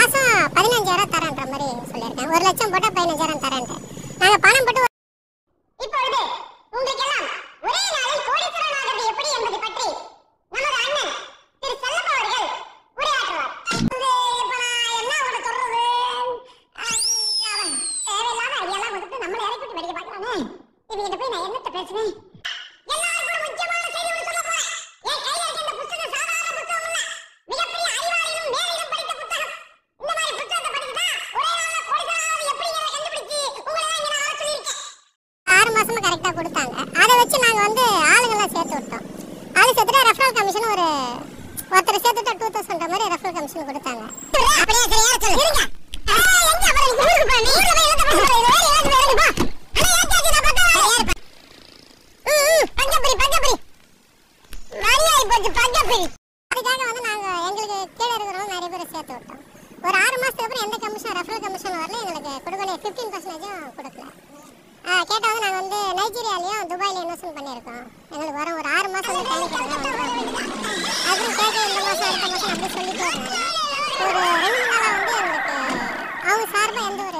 மாசம் பதினஞ்சாயிரம் தரேன்ற மாதிரி சொல்லியிருக்கேன் ஒரு லட்சம் போட்டா பதினஞ்சாயிரம் தரேன்ட்டு நாங்க பணம் போட்டு இப்பொழுது உங்களுக்கெல்லாம் ஒரே நாளில் கோடீஸ்வரன் ஆகிறது எப்படி என்பது பற்றி நமது அண்ணன் திரு செல்லப்பா அவர்கள் உரையாற்றுவார் இது இப்ப நான் என்ன உனக்கு சொல்றது அஹ், அவன் தேவையில்லாத ஐடியாலாம் கொடுத்து நம்மளை இறக்கி விட்டு வெடிக்க பார்க்கறானே இவங்கிட்ட போய் நான் என்னத்த பேசுவேன் எல்லாருக்கும் ஒரு முக்கியமான செய்தி ஒன்று சொல்ல போறேன் என் கையில இருக்க இந்த புத்தகம் சாதாரண புத்தகம் இல்ல மிகப்பெரிய அறிவாளியும் மேலிடம் படித்த புத்தகம் இந்த மாதிரி புத்தகத்தை படிச்சுட்டா ஒரே நாள்ல கோடீஸ்வரன் எப்படி என்ன கண்டுபிடிச்சு உங்களை தான் இங்க நான் வர சொல்லியிருக்கேன் ஆறு மாசமா கரெக்டா கொடுத்தாங்க அதை வச்சு நாங்க வந்து ஆளுங்கெல்லாம் சேர்த்து விட்டோம் ஆளு சேர்த்துட்டு ரெஃபரல் கமிஷன் ஒரு ஒருத்தர் சேர்த்துட்டா டூ தௌசண்ட் மாதிரி ரெஃபரல் கமிஷன் கொடுத்தாங்க அப்படியே சரியா சொல்லு இருங்க எங்க அப்புறம் நீ ஊருக்கு போ நீ ஊர்ல போய் என்னத்த பேசுற இது வேற ஏதாவது வேற போ அண்ணா ஏத்தாச்சு நான் பக்கம் பஞ்சபுரி பஞ்சபுரி வரியாய் போச்சு பஞ்சபுரி அதுக்காக வந்து நாங்க எங்களுக்கு கீழே இருக்கிறவங்க நிறைய பேரை சேர்த்து விட்டோம் ஒரு ஆறு மாசத்துக்கு அப்புறம் எந்த கமிஷன் ரெஃபரல் கமிஷன் வரல எங்களுக்கு கொடுக்கல ஃபிஃப்டீன் பர்சன்டேஜும் கொடுக்கல ஆ, கேட்டா வந்து நாங்கள் வந்து நைஜீரியாலையும் துபாயில இன்வெஸ்ட்மெண்ட் பண்ணியிருக்கோம் எங்களுக்கு வர ஒரு ஆறு மாதம் வந்து டைம் கிடைக்கும் அதுவும் கேட்க இந்த மாதம் அடுத்த மாதம் அப்படி சொல்லிட்டு வராங்க ஒரு ரெண்டு மூணு நாளாக வந்து எங்களுக்கு அவங்க சார்பாக எந்த ஒரு